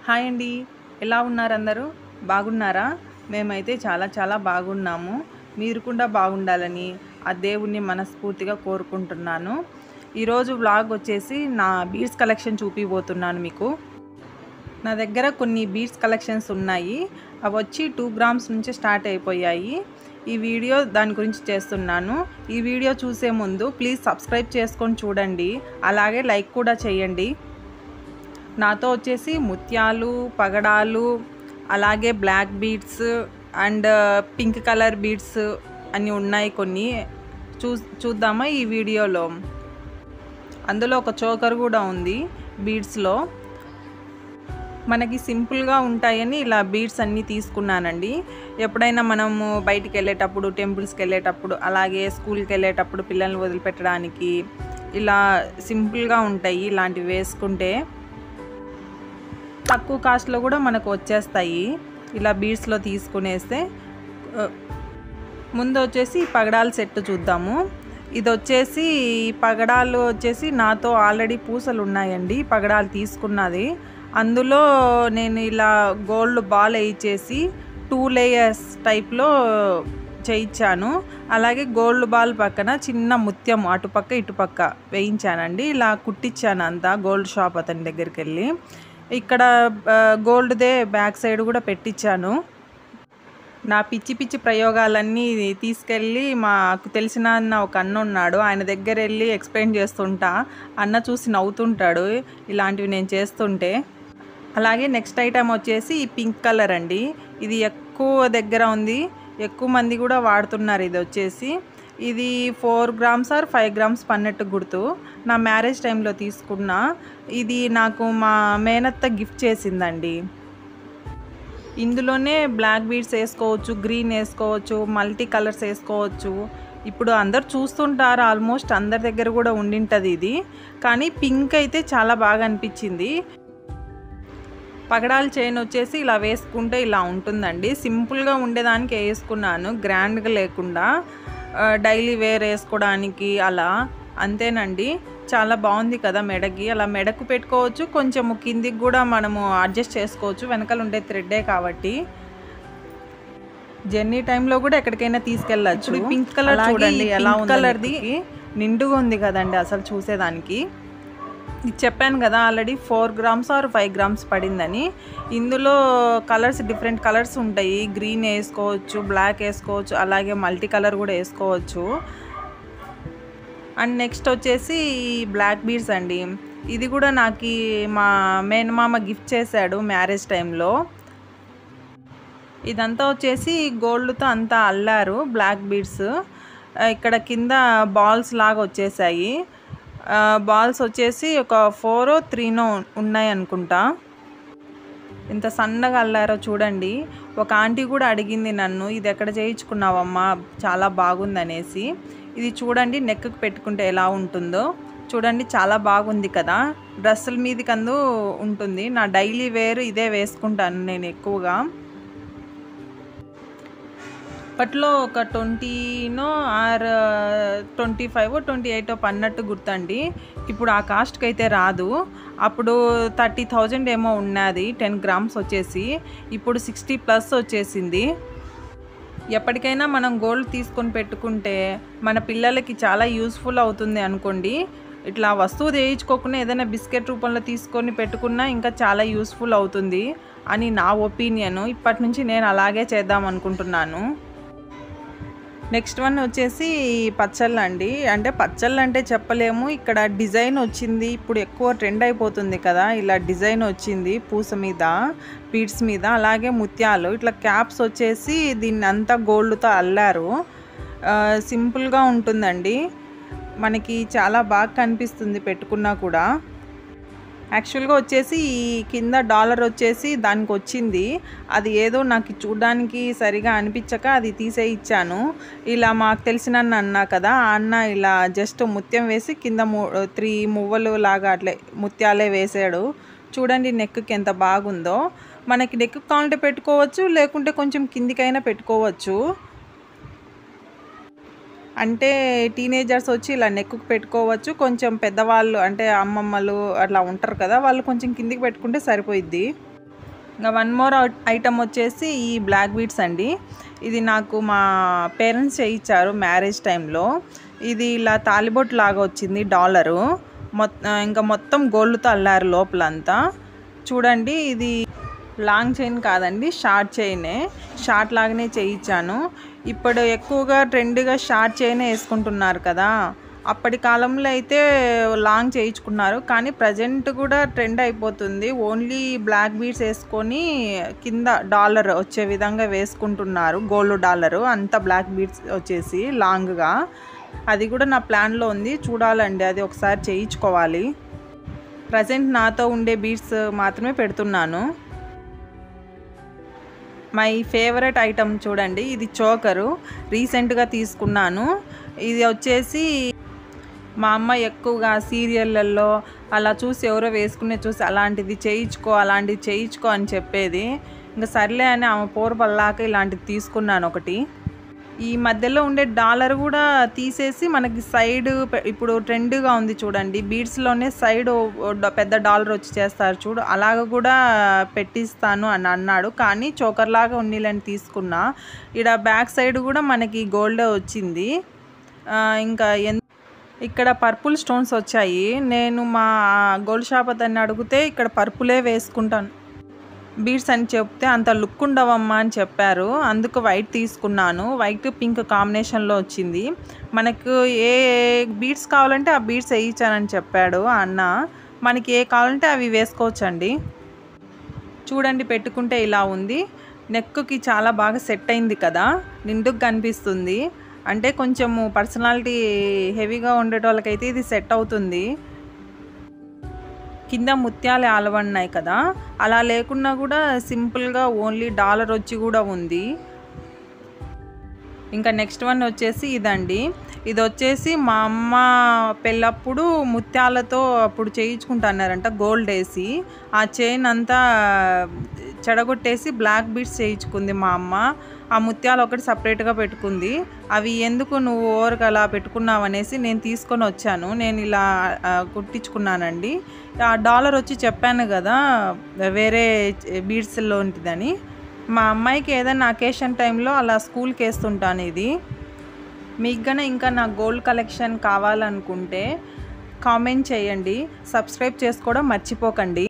hi అండి ఎలా ఉన్నారు అందరూ బాగున్నారా మేమైతే చాలా చాలా బాగున్నాము మీరు కూడా బాగుండాలని ఆ దేవుణ్ణి మనస్ఫూర్తిగా కోరుకుంటున్నాను ఈరోజు వ్లాగ్ వచ్చేసి నా బీడ్స్ కలెక్షన్ చూపిపోతున్నాను మీకు నా దగ్గర కొన్ని బీడ్స్ కలెక్షన్స్ ఉన్నాయి అవి వచ్చి టూ గ్రామ్స్ నుంచి స్టార్ట్ అయిపోయాయి ఈ వీడియో దాని గురించి చేస్తున్నాను ఈ వీడియో చూసే ముందు ప్లీజ్ సబ్స్క్రైబ్ చేసుకొని చూడండి అలాగే లైక్ కూడా చేయండి నాతో వచ్చేసి ముత్యాలు పగడాలు అలాగే black beads and pink colour beads అన్నీ ఉన్నాయి కొన్ని చూ చూద్దామా ఈ వీడియోలో అందులో ఒక చోకర్ కూడా ఉంది బీడ్స్లో మనకి సింపుల్గా ఉంటాయని ఇలా బీడ్స్ అన్నీ తీసుకున్నానండి ఎప్పుడైనా మనము బయటికి వెళ్ళేటప్పుడు టెంపుల్స్కి వెళ్ళేటప్పుడు అలాగే స్కూల్కి వెళ్ళేటప్పుడు పిల్లల్ని వదిలిపెట్టడానికి ఇలా సింపుల్గా ఉంటాయి ఇలాంటివి వేసుకుంటే తక్కువ కాస్ట్లో కూడా మనకు వచ్చేస్తాయి ఇలా బీడ్స్లో తీసుకునేస్తే ఆ, ముందు వచ్చేసి ఈ పగడాల సెట్ చూద్దాము ఇది వచ్చేసి ఈ పగడాలు వచ్చేసి నాతో ఆల్రెడీ పూసలు ఉన్నాయండి ఈ పగడాలు తీసుకున్నది అందులో నేను ఇలా గోల్డ్ బాల్ వేయించేసి టూ లేయర్స్ టైప్లో చేయించాను అలాగే గోల్డ్ బాల్ పక్కన చిన్న ముత్యం అటుపక్క ఇటుపక్క వేయించానండి ఇలా కుట్టించాను అంతా గోల్డ్ షాప్ అతని దగ్గరికి వెళ్ళి ఇక్కడ ఆ, గోల్డ్దే బ్యాక్ సైడ్ కూడా పెట్టించాను నా పిచ్చి పిచ్చి ప్రయోగాలన్నీ తీసుకెళ్ళి మాకు తెలిసిన అన్న ఒక అన్న ఉన్నాడు ఆయన దగ్గర వెళ్ళి ఎక్స్ప్లెయిన్ చేస్తుంటా అన్న చూసి నవ్వుతుంటాడు ఇలాంటివి నేను చేస్తుంటే అలాగే నెక్స్ట్ ఐటమ్ వచ్చేసి ఈ పింక్ కలర్ అండి ఇది ఎక్కువ దగ్గర ఉంది ఎక్కువ మంది కూడా వాడుతున్నారు ఇది వచ్చేసి ఇది four grams or five grams పన్నెట్టు గుర్తు నా మ్యారేజ్ టైంలో తీసుకున్నా ఇది నాకు మా మేనత్త గిఫ్ట్ చేసిందండి ఇందులోనే బ్లాక్ బీడ్స్ వేసుకోవచ్చు గ్రీన్ వేసుకోవచ్చు మల్టీ కలర్స్ వేసుకోవచ్చు ఇప్పుడు అందరు చూస్తుంటారు ఆల్మోస్ట్ అందరి దగ్గర కూడా ఉండింటుంది ఇది కానీ పింక్ అయితే చాలా బాగా అనిపించింది పగడాల చైన్ వచ్చేసి ఇలా వేసుకుంటే ఇలా ఉంటుందండి సింపుల్గా ఉండేదానికి వేసుకున్నాను గ్రాండ్గా లేకుండా ఆ, డైలీ వేర్ వేసుకోవడానికి అలా అంతేనండి చాలా బాగుంది కదా మెడకి అలా మెడకు పెట్టుకోవచ్చు కొంచెం కిందికి కూడా మనము అడ్జస్ట్ చేసుకోవచ్చు వెనకాల ఉండే థ్రెడ్డే కాబట్టి జర్నీ టైంలో కూడా ఎక్కడికైనా తీసుకెళ్ళచ్చు పింక్ కలర్ చూడండి ఎలా కలర్ది నిండుగా ఉంది కదండి అసలు చూసేదానికి ఇది చెప్పాను కదా already four grams or five grams పడిందని ఇందులో కలర్స్ డిఫరెంట్ కలర్స్ ఉంటాయి గ్రీన్ వేసుకోవచ్చు బ్లాక్ వేసుకోవచ్చు అలాగే మల్టీ కలర్ కూడా వేసుకోవచ్చు అండ్ నెక్స్ట్ వచ్చేసి ఈ బ్లాక్ బీడ్స్ అండి ఇది కూడా నాకు ఈ మా మేనమామ గిఫ్ట్ చేశాడు మ్యారేజ్ టైంలో ఇదంతా వచ్చేసి గోల్డ్తో అంతా అల్లారు బ్లాక్ బీడ్స్ ఇక్కడ కింద బాల్స్ లాగా వచ్చేసాయి ఆ, బాల్స్ వచ్చేసి ఒక ఫోరో త్రీనో ఉన్నాయి అనుకుంటా ఇంత సన్నగా అల్లారో చూడండి ఒక ఆంటీ కూడా అడిగింది నన్ను ఇది ఎక్కడ చేయించుకున్నావమ్మా చాలా బాగుందనేసి ఇది చూడండి నెక్కి పెట్టుకుంటే ఎలా ఉంటుందో చూడండి చాలా బాగుంది కదా డ్రెస్సుల మీదకి అందు ఉంటుంది నా డైలీ వేర్ ఇదే వేసుకుంటాను నేను ఎక్కువగా అప్పట్లో ఒక ట్వంటీనో or twenty five twenty eight పన్నట్టు గుర్తండి ఇప్పుడు ఆ కాస్ట్కి అయితే రాదు అప్పుడు థర్టీ థౌజండ్ ఏమో ఉన్నది టెన్ గ్రామ్స్ వచ్చేసి ఇప్పుడు సిక్స్టీ ప్లస్ వచ్చేసింది ఎప్పటికైనా మనం గోల్డ్ తీసుకొని పెట్టుకుంటే మన పిల్లలకి చాలా యూస్ఫుల్ అవుతుంది అనుకోండి ఇట్లా వస్తువు చేయించుకోకుండా ఏదైనా బిస్కెట్ రూపంలో తీసుకొని పెట్టుకున్నా ఇంకా చాలా యూస్ఫుల్ అవుతుంది అని నా ఒపీనియన్ ఇప్పటి నుంచి నేను అలాగే చేద్దాం అనుకుంటున్నాను నెక్స్ట్ వన్ వచ్చేసి పచ్చళ్ళు అండి అంటే పచ్చళ్ళు అంటే చెప్పలేము ఇక్కడ డిజైన్ వచ్చింది ఇప్పుడు ఎక్కువ ట్రెండ్ అయిపోతుంది కదా ఇలా డిజైన్ వచ్చింది పూస మీద బీడ్స్ మీద అలాగే ముత్యాలు ఇట్లా క్యాప్స్ వచ్చేసి దీన్ని అంతా గోల్డ్తో అల్లారు ఆ, సింపుల్గా ఉంటుందండి మనకి చాలా బాగా కనిపిస్తుంది పెట్టుకున్నా కూడా యాక్చువల్గా వచ్చేసి ఈ కింద డాలర్ వచ్చేసి దానికి వచ్చింది అది ఏదో నాకు చూడడానికి సరిగా అనిపించక అది తీసే ఇచ్చాను ఇలా మాకు తెలిసిన అన్న అన్నా కదా ఆ అన్న ఇలా జస్ట్ ముత్యం వేసి కింద ము త్రీ మువ్వలు లాగా అట్లే ముత్యాలే వేసాడు చూడండి నెక్కి ఎంత బాగుందో మనకి నెక్ కావాలంటే పెట్టుకోవచ్చు లేకుంటే కొంచెం కిందికైనా పెట్టుకోవచ్చు అంటే టీనేజర్స్ వచ్చి ఇలా నెక్కు పెట్టుకోవచ్చు కొంచెం పెద్దవాళ్ళు అంటే అమ్మమ్మలు అట్లా ఉంటారు కదా వాళ్ళు కొంచెం కిందికి పెట్టుకుంటే సరిపోయిద్ది ఇంకా వన్ మోర్ ఐటమ్ వచ్చేసి ఈ బ్లాక్ బీడ్స్ అండి ఇది నాకు మా పేరెంట్స్ చేయించారు మ్యారేజ్ టైంలో ఇది ఇలా తాలిబొట్టు లాగా వచ్చింది డాలరు మొత్తం ఇంకా మొత్తం గోల్డ్తో అల్లారు లోపలంతా చూడండి ఇది లాంగ్ చైన్ కాదండి షార్ట్ చైనే షార్ట్ లాగానే చేయించాను ఇప్పుడు ఎక్కువగా ట్రెండ్గా షార్ట్ చైనే వేసుకుంటున్నారు కదా అప్పటి కాలంలో అయితే లాంగ్ చేయించుకున్నారు కానీ ప్రజెంట్ కూడా ట్రెండ్ అయిపోతుంది ఓన్లీ బ్లాక్ బీడ్స్ వేసుకొని కింద డాలర్ వచ్చే విధంగా వేసుకుంటున్నారు గోల్డ్ డాలరు అంత బ్లాక్ బీడ్స్ వచ్చేసి లాంగ్గా అది కూడా నా ప్లాన్లో ఉంది చూడాలండి అది ఒకసారి చేయించుకోవాలి ప్రజెంట్ నాతో ఉండే బీడ్స్ మాత్రమే పెడుతున్నాను మై ఫేవరెట్ ఐటమ్ చూడండి ఇది చోకరు రీసెంట్గా తీసుకున్నాను ఇది వచ్చేసి మా అమ్మ ఎక్కువగా సీరియళ్ళల్లో అలా చూసి ఎవరో వేసుకునే చూసి అలాంటిది చేయించుకో అలాంటిది చేయించుకో అని చెప్పేది ఇంకా సర్లే అని ఆమె పోరుపల్లాక ఇలాంటిది తీసుకున్నాను ఒకటి ఈ మధ్యలో ఉండే డాలర్ కూడా తీసేసి మనకి సైడ్ ఇప్పుడు ట్రెండ్గా ఉంది చూడండి బీడ్స్లోనే సైడ్ పెద్ద డాలర్ వచ్చి చేస్తారు చూడు అలాగ కూడా పెట్టిస్తాను అని అన్నాడు కానీ చోకర్ లాగా ఉన్నీళ్ళని తీసుకున్నా ఇక్కడ బ్యాక్ సైడ్ కూడా మనకి గోల్డ్ వచ్చింది ఆ, ఇంకా ఎన్ ఇక్కడ పర్పుల్ స్టోన్స్ వచ్చాయి నేను మా గోల్డ్ షాప్ అతన్ని అడిగితే ఇక్కడ పర్పులే వేసుకుంటాను బీడ్స్ అని చెప్తే అంత లుక్ ఉండవమ్మా అని చెప్పారు అందుకు వైట్ తీసుకున్నాను వైట్ పింక్ కాంబినేషన్లో వచ్చింది మనకు ఏ బీడ్స్ కావాలంటే ఆ బీడ్స్ వేయించానని చెప్పాడు ఆ అన్న మనకి ఏ కావాలంటే అవి వేసుకోవచ్చండి చూడండి పెట్టుకుంటే ఇలా ఉంది నెక్కి చాలా బాగా సెట్ అయింది కదా నిండుకు కనిపిస్తుంది అంటే కొంచెము పర్సనాలిటీ హెవీగా ఉండేటోళ్ళకైతే ఇది సెట్ అవుతుంది కింద ముత్యాలు ఆలవన్నాయి కదా అలా లేకున్నా కూడా సింపుల్గా ఓన్లీ డాలర్ వచ్చి కూడా ఉంది ఇంకా నెక్స్ట్ వన్ వచ్చేసి ఇదండి ఇది వచ్చేసి మా అమ్మ పెళ్ళప్పుడు ముత్యాలతో అప్పుడు చేయించుకుంటున్నారంట గోల్డ్ వేసి ఆ చైన్ అంతా చెడగొట్టేసి బ్లాక్ బీడ్స్ చేయించుకుంది మా అమ్మ ఆ ముత్యాలు ఒకటి సపరేట్గా పెట్టుకుంది అవి ఎందుకు నువ్వు ఓరకు అలా పెట్టుకున్నావు అనేసి నేను తీసుకొని వచ్చాను నేను ఇలా ఆ, కుట్టించుకున్నానండి ఆ డాలర్ వచ్చి చెప్పాను కదా వేరే బీడ్స్లో ఉంటుందని మా అమ్మాయికి ఏదైనా అకేషన్ టైంలో అలా స్కూల్కి వేస్తుంటాను ఇది మీకు గన ఇంకా నా గోల్డ్ కలెక్షన్ కావాలనుకుంటే కామెంట్ చేయండి సబ్స్క్రైబ్ చేసుకోవడం మర్చిపోకండి